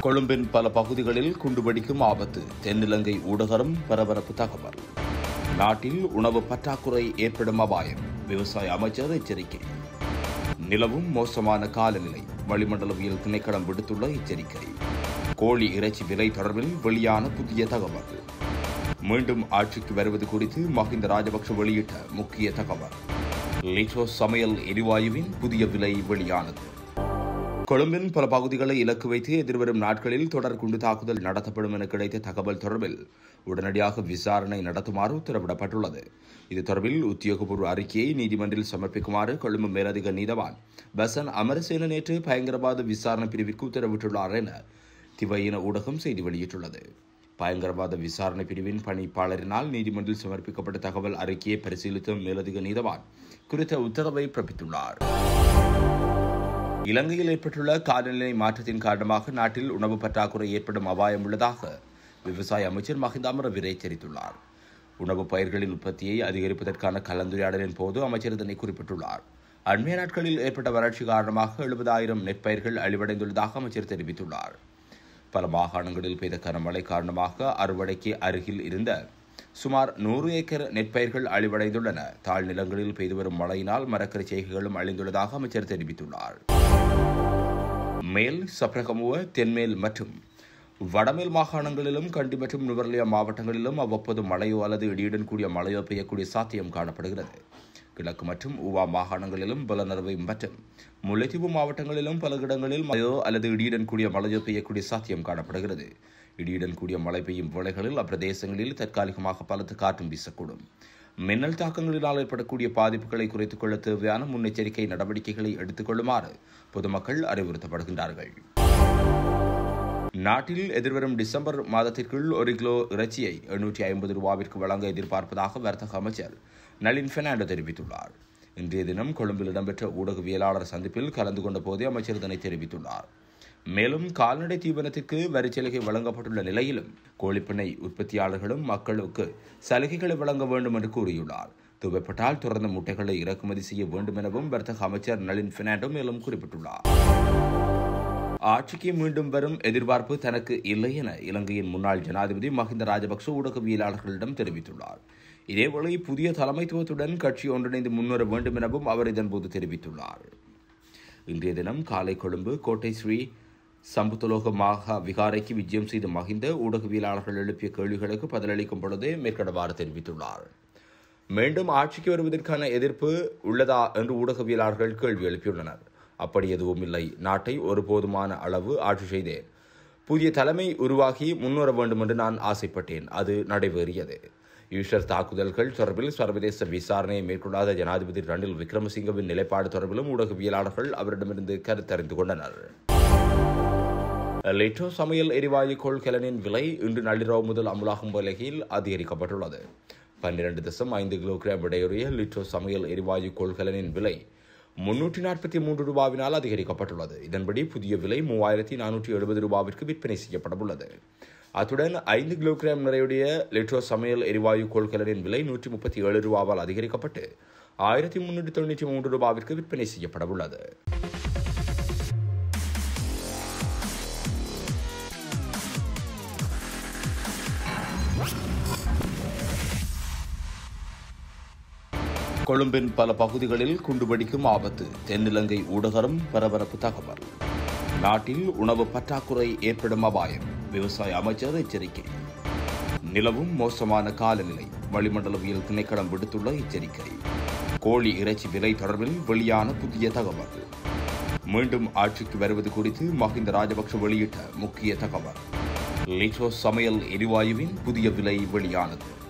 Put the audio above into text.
கொழும்பின் பல பகுதிகளில் குண்டுவெடிக்கும் ஆபத்து தென்னிலங்கை ஊடகரும் பரபரப்பு தகவல் நாட்டில் உணவு பற்றாக்குறை ஏற்படும் அபாயம் விவசாய அமைச்சர் எச்சரிக்கை நிலவும் மோசமான காலநிலை வளிமண்டலவியல் திணைக்களம் விடுத்துள்ள எச்சரிக்கை கோழி இறைச்சி விலை தொடர்பில் வெளியான புதிய தகவல் மீண்டும் ஆட்சிக்கு வருவது குறித்து மஹிந்த ராஜபக்ஷ வெளியிட்ட முக்கிய தகவல் லிட்டோ சமையல் எரிவாயுவின் புதிய விலை வெளியானது கொழும்பின் பல பகுதிகளை இலக்கு வைத்து எதிர்வரும் நாட்களில் தொடர் குண்டு தாக்குதல் நடத்தப்படும் என கிடைத்த தகவல் தொடர்பில் உடனடியாக விசாரணை நடத்துமாறு உத்தரவிடப்பட்டுள்ளது இது தொடர்பில் உத்தியோகபூர்வ அறிக்கையை நீதிமன்றில் சமர்ப்பிக்குமாறு கொழும்பு மேலதிக நீதவான் பசன் அமரசேன நேற்று பயங்கரவாத விசாரணை பிரிவிற்கு உத்தரவிட்டுள்ளார் என திவையின ஊடகம் செய்தி வெளியிட்டுள்ளது பயங்கரவாத விசாரணை பிரிவின் பணிப்பாளரினால் நீதிமன்றில் சமர்ப்பிக்கப்பட்ட தகவல் அறிக்கையை பரிசீலித்த மேலதிக நீதவான் குறித்த உத்தரவை பிறப்பித்துள்ளார் இலங்கையில் ஏற்பட்டுள்ள காலநிலை மாற்றத்தின் காரணமாக நாட்டில் உணவு பற்றாக்குறை ஏற்படும் அபாயம் உள்ளதாக விவசாய அமைச்சர் மஹிந்த அமரவீர எச்சரித்துள்ளார் உணவு பயிர்களின் உற்பத்தியை அதிகரிப்பதற்கான கலந்துரையாடலின் போது அமைச்சர் இதனை குறிப்பிட்டுள்ளார் அண்மைய நாட்களில் ஏற்பட்ட வறட்சி காரணமாக எழுபதாயிரம் நெற்பயிர்கள் அழிவடைந்துள்ளதாக அமைச்சர் தெரிவித்துள்ளார் பல மாகாணங்களில் பெய்த கனமழை காரணமாக அறுவடைக்கு அருகில் இருந்த சுமார் நூறு ஏக்கர் நெற்பயிர்கள் அழிவடைந்துள்ளன தாழ் நிலங்களில் பெய்து வரும் மழையினால் மரக்கறி செய்கைகளும் அழிந்துள்ளதாக அமைச்சர் தெரிவித்துள்ளார் மேல் சப்ரகமுவ தென்மேல் மற்றும் வடமேல் மாகாணங்களிலும் கண்டி மற்றும் நுவர்லியா மாவட்டங்களிலும் அவ்வப்போது மழையோ அல்லது இடியுடன் கூடிய மழையோ பெய்யக்கூடிய சாத்தியம் காணப்படுகிறது கிழக்கு மற்றும் ஊவா மாகாணங்களிலும் பலனறுவை மற்றும் முல்லைத்தீவு மாவட்டங்களிலும் பல இடங்களில் மழையோ அல்லது இடியுடன் கூடிய மழையோ பெய்யக்கூடிய சாத்தியம் காணப்படுகிறது இடியுடன் கூடிய மழை பெய்யும் வேளைகளில் அப்பிரதேசங்களில் தற்காலிகமாக பலத்த காற்றும் வீசக்கூடும் மின்னல் தாக்கங்களினால் ஏற்படக்கூடிய பாதிப்புகளை குறைத்துக் கொள்ள தேவையான முன்னெச்சரிக்கை நடவடிக்கைகளை எடுத்துக் கொள்ளுமாறு பொதுமக்கள் அறிவுறுத்தப்படுகின்றார்கள் நாட்டில் எதிர்வரும் டிசம்பர் மாதத்திற்குள் ஒரு கிலோ இறைச்சியை எண்ணூற்றி ஐம்பது ரூபாவிற்கு வழங்க எதிர்பார்ப்பதாக வர்த்தக அமைச்சர் நளின் பெர்னாண்டோ தெரிவித்துள்ளார் இன்றைய தினம் கொழும்பில் இடம்பெற்ற ஊடகவியலாளர் சந்திப்பில் கலந்து கொண்ட போதே அமைச்சர் இதனை தெரிவித்துள்ளார் மேலும் கால்நடை தீவனத்திற்கு வரிச்சலுகை வழங்கப்பட்டுள்ள நிலையிலும் கோழிப்பண்ணை உற்பத்தியாளர்களும் மக்களுக்கு சலுகைகளை வழங்க வேண்டும் என்று கூறியுள்ளார் தேவைப்பட்டால் தொடர்ந்து முட்டைகளை இறக்குமதி செய்ய வேண்டும் எனவும் வர்த்தக அமைச்சர் நளின் பெர்னாண்டோ மேலும் குறிப்பிட்டுள்ளார் ஆட்சிக்கு மீண்டும் வரும் எதிர்பார்ப்பு தனக்கு இல்லை என இலங்கையின் முன்னாள் ஜனாதிபதி மஹிந்த ராஜபக்ச ஊடகவியலாளர்களிடம் தெரிவித்துள்ளார் இதேவேளை புதிய தலைமைத்துவத்துடன் கட்சி ஒன்றிணைந்து முன்வர வேண்டும் எனவும் அவர் இதன்போது தெரிவித்துள்ளார் இன்றைய தினம் காலை கொழும்பு கோட்டை ஸ்ரீ சம்புத்தலோக மாகா விகாரைக்கு விஜயம் செய்த மஹிந்த ஊடகவியலாளர்கள் எழுப்பிய கேள்விகளுக்கு பதிலளிக்கும் பொழுதே மேற்கண்டவாறு தெரிவித்துள்ளார் மீண்டும் ஆட்சிக்கு வருவதற்கான எதிர்ப்பு உள்ளதா என்று ஊடகவியலாளர்கள் கேள்வி எழுப்பியுள்ளனர் அப்படி எதுவும் இல்லை நாட்டை ஒருபோதுமான அளவு ஆட்சி செய்தேன் புதிய தலைமை உருவாகி முன்வர வேண்டும் என்று நான் ஆசைப்பட்டேன் அது நடைபெறியது ஈஸ்வர் தாக்குதல்கள் தொடர்பில் சர்வதேச விசாரணையை மேற்கொள்ளாத ஜனாதிபதி ரணில் விக்ரமசிங்கவின் நிலைப்பாடு தொடர்பிலும் ஊடகவியலாளர்கள் அவரிடமிருந்து கருத்தறிந்து கொண்டனர் லிட்டோ சமையல் எரிவாயு கொள்கலனின் விலை இன்று நள்ளிரவு முதல் அமலாகும் வகையில் அதிகரிக்கப்பட்டுள்ளது பன்னிரண்டு தசம் ஐந்து கிலோகிராம் விடையுடைய லிட்டோ சமையல் எரிவாயு கொள்கலனின் விலை முன்னூற்றி நாற்பத்தி மூன்று ரூபாவினால் அதிகரிக்கப்பட்டுள்ளது இதன்படி புதிய விலை மூவாயிரத்தி நானூற்றி எழுபது ரூபாவிற்கு விற்பனை செய்யப்படவுள்ளது அத்துடன் ஐந்து கிலோகிராம் நிறையுடைய லிட்ரோ சமையல் எரிவாயு கொள்கலனின் விலை நூற்றி முப்பத்தி ஏழு ரூபாவால் அதிகரிக்கப்பட்டு ஆயிரத்தி முன்னூற்றி தொண்ணூற்றி மூன்று ரூபாவிற்கு விற்பனை செய்யப்படவுள்ளது கொழும்பின் பல பகுதிகளில் குண்டுவெடிக்கும் ஆபத்து தென்னிலங்கை ஊடகரும் பரபரப்பு தகவல் நாட்டில் உணவு பற்றாக்குறை ஏற்படும் அபாயம் விவசாய அமைச்சர் எச்சரிக்கை நிலவும் மோசமான காலநிலை வளிமண்டலவியல் திணைக்களம் விடுத்துள்ள எச்சரிக்கை கோழி இறைச்சி விலை தொடர்பில் வெளியான புதிய தகவல் மீண்டும் ஆட்சிக்கு வருவது குறித்து மஹிந்த ராஜபக்ஷ வெளியிட்ட முக்கிய தகவல் லிட்டோ சமையல் எரிவாயுவின் புதிய விலை வெளியானது